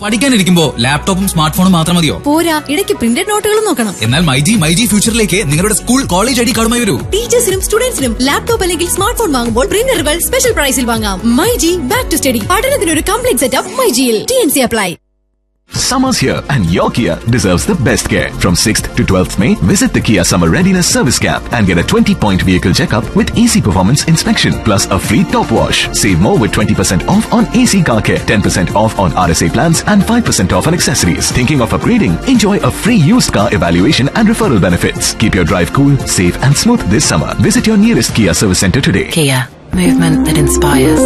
പഠിക്കാനിരിക്കുമ്പോ ലാപ്ടോപ്പും സ്മാർട്ട് ഫോണും മാത്രം മതിയോ പോരാ ഇടയ്ക്ക് പ്രിന്റഡ് നോട്ടുകളും നോക്കണം എന്നാൽ മൈജി മൈജി ഫ്യൂച്ചറിലേക്ക് നിങ്ങളുടെ സ്കൂൾ കോളേജ് ഐ ഡി കാർഡുമായി വരൂ ടീച്ചേഴ്സിനും സ്റ്റുഡൻസിനും ലാപ്ടോപ്പ് അല്ലെങ്കിൽ സ്മാർട്ട് ഫോൺ വാങ്ങുമ്പോൾ പ്രിന്ററുകൾ സ്പെഷ്യൽ പ്രൈസിൽ വാങ്ങാം മൈജി ബാക്ക് ടു സ്റ്റഡി പഠനത്തിന് ഒരു കംപ്ലീറ്റ് സെറ്റപ്പ് മൈജിയിൽ T N C apply Summer's here and your Kia deserves the best care. From 6th to 12th May, visit the Kia Summer Readiness Service Camp and get a 20-point vehicle checkup with easy performance inspection plus a free top wash. Save more with 20% off on AC car care, 10% off on RSA plans and 5% off on accessories. Thinking of upgrading? Enjoy a free used car evaluation and referral benefits. Keep your drive cool, safe and smooth this summer. Visit your nearest Kia service center today. Kia, movement that inspires.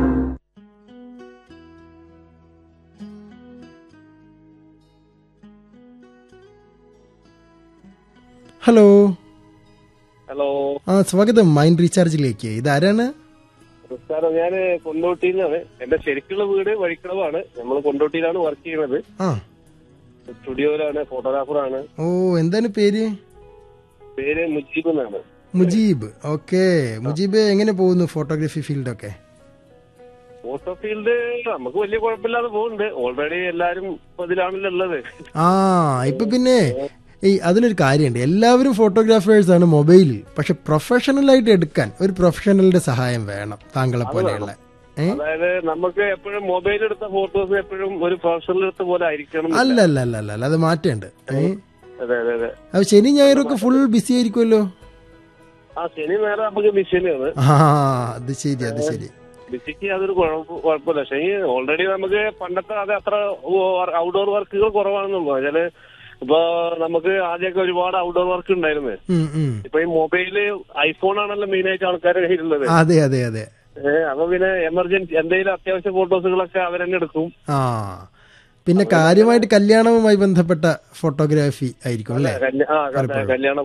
Hello hello ആ സ്വാഗതം mind റീചാർജിലേക്ക് ഇതാരാണ് നമസ്കാരം ഞാന് കൊണ്ടോട്ടിയിലാണ് എന്റെ ശരിക്കുള്ള വീട് വഴിക്കടവാണ് നമ്മൾ കൊണ്ടോട്ടിയിലാണ് work ചെയ്യുന്നത് ആ സ്റ്റുഡിയോയിലാണ് ഫോട്ടോഗ്രാഫറാണ് ഓ എന്താണ് പേര് പേര് മുജീബ് എന്നാണ് മുജീബ് ഓക്കെ മുജീബ് എങ്ങനെ പോകുന്നു ഫോട്ടോഗ്രാഫി ഫീൽഡൊക്കെ ഫോട്ടോ ഫീൽഡ് നമുക്ക് വലിയ കുഴപ്പമില്ലാതെ പോകുന്നുണ്ട് ഓൾറെഡി എല്ലാരും ഇപ്പൊ ഇതിലാണല്ലോ ഉള്ളത് ആ ഇപ്പൊ പിന്നെ ഈ അതിലൊരു കാര്യമുണ്ട് എല്ലാവരും ഫോട്ടോഗ്രാഫേഴ്സ് ആണ് മൊബൈലിൽ പക്ഷെ പ്രൊഫഷണൽ ആയിട്ട് എടുക്കാൻ ഒരു പ്രൊഫഷണലിന്റെ സഹായം വേണം താങ്കളെ പോലെയുള്ള ഏ അതായത് നമുക്ക് എപ്പോഴും മൊബൈൽ എടുത്ത ഫോട്ടോസ് എപ്പോഴും ഒരു പ്രൊഫഷണൽ എടുത്ത പോലെ ആയിരിക്കണം എന്നില്ല. അല്ല അല്ല അല്ല അല്ല അല്ല അത് മാറ്റമുണ്ട് ഏ അതെ അതെ അതെ അപ്പൊ ശനി ഞായറൊക്കെ ഫുൾ ബിസി ആയിരിക്കുമല്ലോ ആ ശനി നേരം നമുക്ക് മിഷനാണ് ആ അത് ശരി അത് ശരി ബിസിക്ക് അതൊരു കുഴപ്പ- കുഴപ്പമില്ല പക്ഷേ ഈ ഓൾറെഡി നമുക്ക് പണ്ടത്തെ അത് അത്ര ഔട്ട്ഡോർ വർക്കുകൾ കുറവാണെന്നുള്ളൂ വെച്ചാല് ഇപ്പൊ നമുക്ക് ആദ്യമൊക്കെ ഒരുപാട് ഔട്ട്ഡോർ വർക്ക് ഉണ്ടായിരുന്നു ഉം, ഉം. ഇപ്പൊ ഈ മൊബൈല് ഐഫോൺ ആണല്ലോ മെയിൻ ആയിട്ട് ആൾക്കാരുടെ കയ്യിലുള്ളത് അതെ അതെ അതെ ഏഹ് അപ്പൊ പിന്നെ എമർജൻസി എന്തെങ്കിലും അത്യാവശ്യ ഫോട്ടോസുകളൊക്കെ അവരെന്നെ എടുക്കും ആ പിന്നെ കാര്യമായിട്ട് കല്യാണവുമായി ബന്ധപ്പെട്ട ഫോട്ടോഗ്രാഫി ആയിരിക്കും അല്ലേ കല്യാ- ആ, പലപ്പോഴും. കല്യാണ